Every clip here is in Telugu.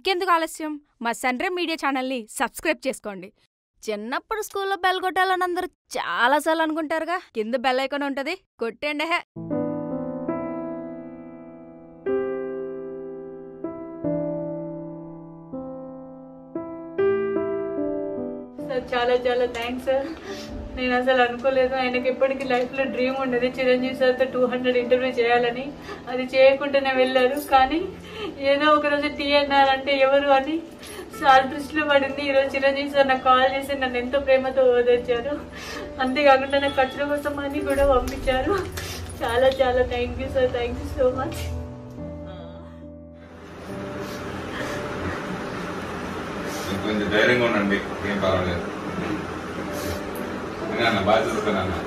ఇంకెందుకు ఆలస్యం మా సన్రే మీడియా ఛానల్ని సబ్స్క్రైబ్ చేసుకోండి చిన్నప్పుడు స్కూల్లో బెల్ కొట్టాలని అందరూ చాలాసార్లు అనుకుంటారుగా కింద బెల్ ఐకాన్ ఉంటుంది కొట్టండి హే సార్ చాలా చాలా థ్యాంక్స్ సార్ నేను అసలు అనుకోలేదు ఆయనకి ఎప్పటికీ లైఫ్లో డ్రీమ్ ఉండేది చిరంజీవి సార్తో టూ హండ్రెడ్ ఇంటర్వ్యూ చేయాలని అది చేయకుండానే వెళ్ళారు కానీ ఏదో ఒక రోజు టీ అన్నారు అంటే ఎవరు అని సార్ దృష్టిలో పడింది ఈరోజు చిరంజీవి సార్ నాకు కాల్ చేసి నన్ను ఎంతో ప్రేమతో ఓదార్చారు అంతేకాకుండా నాకు ఖర్చుల కోసం అని కూడా పంపించారు చాలా చాలా thank you sir thank you so much మీకు కొంచెం ధైర్యంగా ఉండండి ఏం పర్వాలేదు ఇంకా అన్న బాగా చదువుతానన్న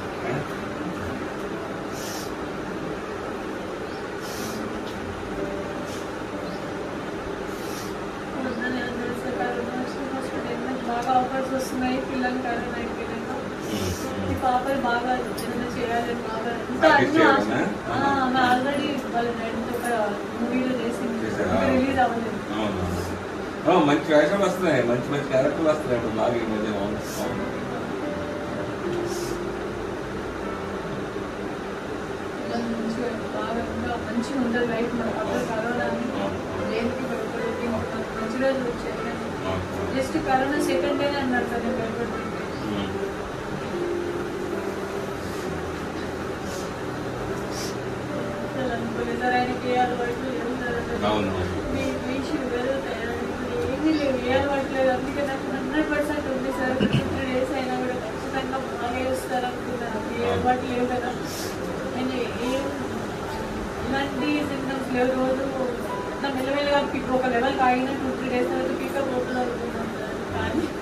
పొద్దున్నే అందరూ సార్ కరోనా వచ్చిన హాస్పిటల్ బాగా ఆఫర్స్ వస్తున్నాయి పిల్లలు కరోనా అయిపోయినాక ఈ పాపలు బాగా ఏదైనా చేయాలని బాగా ఇంకా అన్ని ఆశ- ఆ, ఆమె ఆల్రెడీ వాళ్ళ డాడీతో ఒక మూవీలో చేసింది చేశారా? రిలీజ్ అవ్వలేదు అవును అవును. మంచి వేషాలు వస్తున్నాయి మంచి మంచి క్యారెక్టర్లు వస్తున్నాయి ఇప్పుడు బాగా ఈ మధ్య అవును అవును. పిల్లలు మంచిగా బాగా ఇంకా మంచిగా ఉంటుంది లైఫ్ మన పక్కన కరోనా అని దేనికి భయపడేది మంచి రోజులు వచ్చాయి కానీ అవును. జస్ట్ కరోనా సెకండ్ డేనే అన్నారు కదా భయపడుతుంటే ఉమ్. అసలు అనుకోలేదు సార్ ఆయనకి ఏ అలవాట్లు లేవు సార్ అసలు. అవును మీ మీ షుగర్ ఏమీ లేవు ఏ అలవాటు లేదు అందుకే నాకు హండ్రెడ్ పర్సెంట్ ఉంది సార్ ఫిఫ్టీ డేస్ అయినా కూడా ఖచ్చితంగా బాగా వస్తారు అనుకున్నాను ఏ అలవాటు లేవు కదా నేను ఏం ఇలాంటి సిమ్టమ్స్ లేవు రోజు నా మెల్లమెల్లగా పిక్ ఒక లెవెల్ ఆగిన టూ త్రీ డేస్ తర్వాత పికప్ అవుతుంది అనుకున్నాను సార్ కానీ